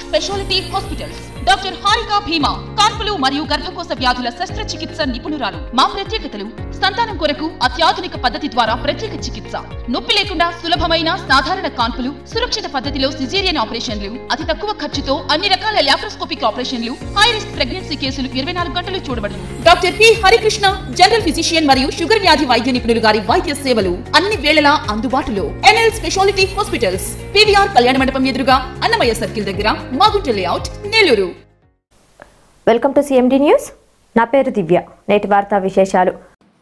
Speciality hospitals doctor Harika Bhima కాన్పులు మరియు గర్భకోశ వ్యాధుల శస్త్రచికిత్స నిపుణురాలు మా ప్రత్యేకతలు సంతానం కొరకు అత్యాధునిక పద్ధతి ద్వారా ప్రత్యేక చికిత్స నొప్పి లేకుండా సులభమైన సాధారణ కాన్పులు సురక్షిత పద్ధతిలో సిజేరియన్ ఆపరేషన్లు అతి తక్కువ ఖర్చుతో అన్ని రకాల లాప్రోస్కోపిక్ ఆపరేషన్లు హై రిస్క్ ప్రెగ్నెన్సీ కేసులు ఇరవై నాలుగు గంటలు చూడబడును doctor P Harikrishna general physician మరియు షుగర్ వ్యాధి వైద్య నిపుణులు గారి వైద్య సేవలు అన్ని వేళలా అందుబాటులో ఎన్ఎల్ స్పెషాలిటీ హాస్పిటల్స్ పివిఆర్ కళ్యాణ మండపం ఎదురుగా అన్నమయ్య సర్కిల్ దగ్గర Magunta layout Nellore welcome to CMD news నా పేరు దివ్య నేటి వార్తా విశేషాలు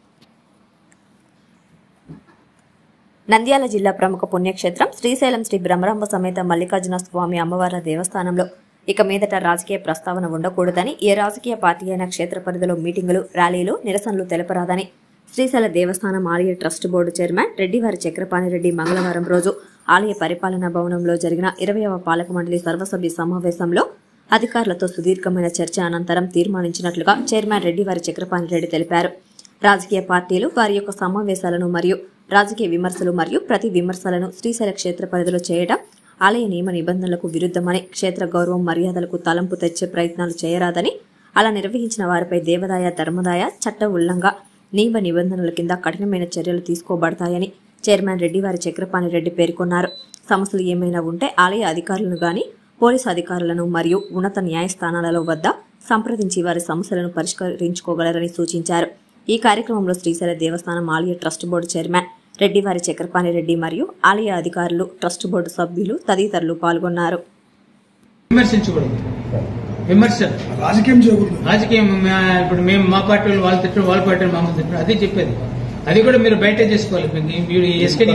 నంద్యాల జిల్లా ప్రముఖ పుణ్యక్షేత్రం శ్రీశైలం శ్రీ బ్రహ్మరాంబ సమేత మల్లికార్జున స్వామి అమ్మవార్ల దేవస్థానంలో ఇక మీదట రాజకీయ ప్రస్తావన ఉండకూడదని ఏ రాజకీయ పార్టీ అయినా క్షేత్ర పరిధిలో మీటింగులు ర్యాలీలు నిరసనలు తెలపరాదని శ్రీశైల దేవస్థానం ఆలయ trust board chairman Reddivari Chakrapani Reddy మంగళవారం రోజు ఆలయ పరిపాలనా భవనంలో జరిగిన ఇరవయవ పాలక మండలి సర్వసభ్య సమావేశంలో అధికారులతో సుదీర్ఘమైన చర్చ అనంతరం తీర్మానించినట్లుగా చైర్మన్ రెడ్డివారి చక్రపాణి రెడ్డి తెలిపారు రాజకీయ పార్టీలు వారి యొక్క సమావేశాలను మరియు రాజకీయ విమర్శలు మరియు ప్రతి విమర్శలను శ్రీశైల క్షేత్ర పరిధిలో చేయడం ఆలయ నియమ నిబంధనలకు విరుద్ధమని క్షేత్ర గౌరవం మర్యాదలకు తలంపు తెచ్చే ప్రయత్నాలు చేయరాదని అలా నిర్వహించిన వారిపై దేవదాయ ధర్మదాయ చట్ట ఉల్లంఘ నియమ నిబంధనల కింద కఠినమైన చర్యలు తీసుకోబడతాయని చైర్మన్ రెడ్డివారి చక్రపాణి రెడ్డి పేర్కొన్నారు సమస్యలు ఏమైనా ఉంటే ఆలయ అధికారులను గాని పోలీసు అధికారులను మరియు ఉన్నత న్యాయస్థానాలలో వద్ద సంప్రదించి వారి సమస్యలను పరిష్కరించుకోగలరని సూచించారు ఈ కార్యక్రమంలో శ్రీశైల దేవస్థానం ఆలయ trust board chairman Reddivari Chakrapani Reddy మరియు ఆలయ అధికారులు ట్రస్ట్ బోర్డు సభ్యులు తదితరులు పాల్గొన్నారు విమర్శించకూడదు విమర్శ రాజకీయం చేయకూడదు రాజకీయం మా- ఇప్పుడు మేము మా పార్టీ వాళ్ళు వాళ్ళు తిట్టడం వాళ్ళ పార్టీ వాళ్ళు మమ్మల్ని తిట్టడం అదే చెప్పేది అది కూడా మీరు బయట చేసుకోవాలి మీకు మీరు ఎస్కేడి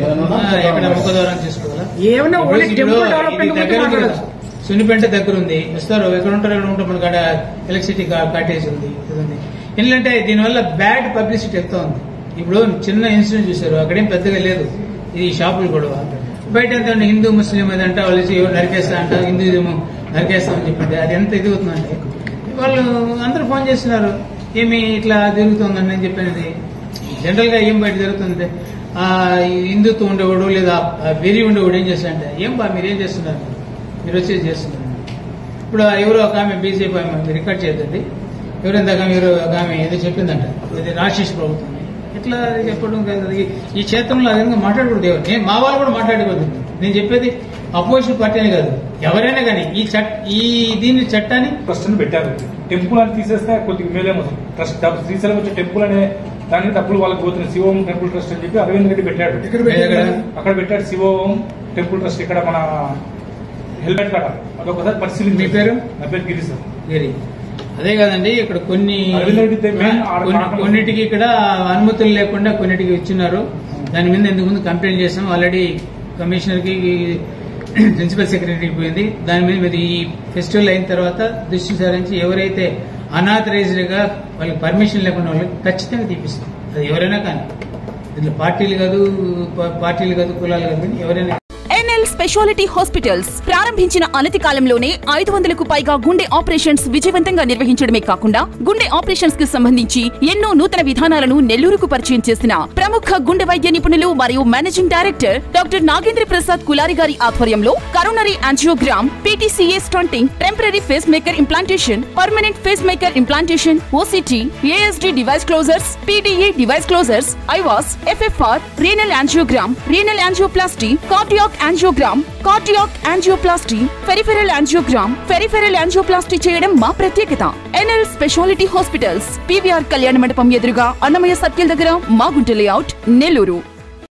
ఎక్కడ ముఖద్వారం చేసుకోవాలా ఏమన్నా ఓన్లీ ఇప్పుడు టెంపుల్ ఇది డెవలప్మెంట్ దగ్గర గురించి ఉంది కదా. మాట్లాడొచ్చు. సున్నిపెంట దగ్గర ఉంది వస్తారు ఎక్కడ ఉంటారు ఎక్కడ ఉంటారు మన కాడ ఎలక్ట్రిసిటీ కాటేజ్ ఉంది ఇది ఉంది ఎందుకంటే దీనివల్ల బ్యాడ్ పబ్లిసిటీ ఎక్కువ ఉంది ఇప్పుడు చిన్న ఇన్సిడెంట్ చూశారు అక్కడేం పెద్దగా లేదు ఇది షాపులు గొడవ బయట ఎంత ఉంది, హిందూ ముస్లిం ఏదంటే వాళ్ళు వచ్చి ఎవరు నరికేస్తా అంట హిందూయిజం నరికేస్తామని చెప్పింది అది ఎంత ఇది అవుతుందంటే వాళ్ళు అందరూ ఫోన్ చేస్తున్నారు ఏమి ఇట్లా జరుగుతుందని నేను చెప్పినది జనరల్ గా ఏం బయట జరుగుతుంది ఆ ఈ హిందుత్వం ఉండేవాడు లేదా ఆ వెరి ఉండేవాడు ఏం చేస్తాడంటే ఏం బా మీరు ఏం చేస్తున్నారు మీరు వచ్చేది చేస్తున్నారు ఇప్పుడు ఆ ఎవరో ఒక ఆమె బీజేపీ ఆమె మీరు రికార్డ్ చేయొద్దండి ఎవరైనా మీరు ఒక ఆమె ఏదో చెప్పిందంట ఇది రాశిష్ ప్రభుత్వం ఇట్లా చెప్పడం కాదు అది ఈ క్షేత్రంలో ఆ విధంగా మాట్లాడకూడదు ఎవరు నేను మా వాళ్ళు కూడా మాట్లాడకూడదు నేను చెప్పేది అపోజిషన్ పార్టీ అని కాదు ఎవరైనా కానీ ఈ చట్ ఈ దీని చట్టాన్ని ట్రస్ట్ అని పెట్టారు టెంపుల్ అని తీసేస్తే కొద్దిగా మేలేమో ట్రస్ట్ డబ్బు శ్రీశైలం వచ్చే టెంపుల్ అనే దానికి డబ్బులు వాళ్ళకి పోతున్నాయి శివోం టెంపుల్ ట్రస్ట్ అని చెప్పి అరవింద్ రెడ్డి పెట్టాడు ఇక్కడ పెట్టారు. అక్కడ పెట్టాడు శివోం టెంపుల్ ట్రస్ట్ ఇక్కడ మన హెల్మెట్ కాడ అదొకసారి పరిశీలించి మీ పేరు? నా పేరు గిరి సార్ వేరే అదే కాదండి ఇక్కడ కొన్ని అరవింద్ రెడ్డి దే- మెయిన్ ఆడ కొన్ని- కాకుండా- కొన్నిటికి ఇక్కడ అనుమతులు లేకుండా కొన్నిటికి ఇచ్చినారు దాని మీద ఇంతకు ముందు కంప్లైంట్ చేసాం ఆల్రెడీ కమిషనర్ కి ప్రిన్సిపల్ సెక్రటరీకి పోయింది దాని మీద మీరు ఈ ఫెస్టివల్ అయిన తర్వాత దృష్టి సారించి ఎవరైతే అనాథరైజ్డ్ గా వాళ్ళకి పర్మిషన్ లేకుండా వాళ్ళకి ఖచ్చితంగా తీపిస్తారు అది ఎవరైనా కానీ దీంట్లో పార్టీలు కాదు పా- పార్టీలు కాదు కులాలు కాదు కానీ ఎవరైనా ఎన్ఎల్ స్పెషాలిటీ హాస్పిటల్స్ ప్రారంభించిన అనతి కాలంలోనే ఐదు వందలకు పైగా గుండె ఆపరేషన్స్ విజయవంతంగా నిర్వహించడమే కాకుండా గుండె ఆపరేషన్స్ కి సంబంధించి ఎన్నో నూతన విధానాలను నెల్లూరుకు పరిచయం చేసిన ప్రముఖ గుండె వైద్య నిపుణులు మరియు managing director doctor Nagendra Prasad Kulari గారి ఆధ్వర్యంలో coronary angiogram PTCA stenting temporary pacemaker implantation permanent pacemaker implantation OCT ASD device closures PDA device closures IVUS FFR renal angiogram renal angioplasty cardiac angiogram cardiac angioplasty peripheral angiogram peripheral angioplasty చేయడం మా ప్రత్యేకత NL speciality hospitals PVR కళ్యాణ మండపం ఎదురుగా Annamayya circle దగ్గర Magunta layout Nellore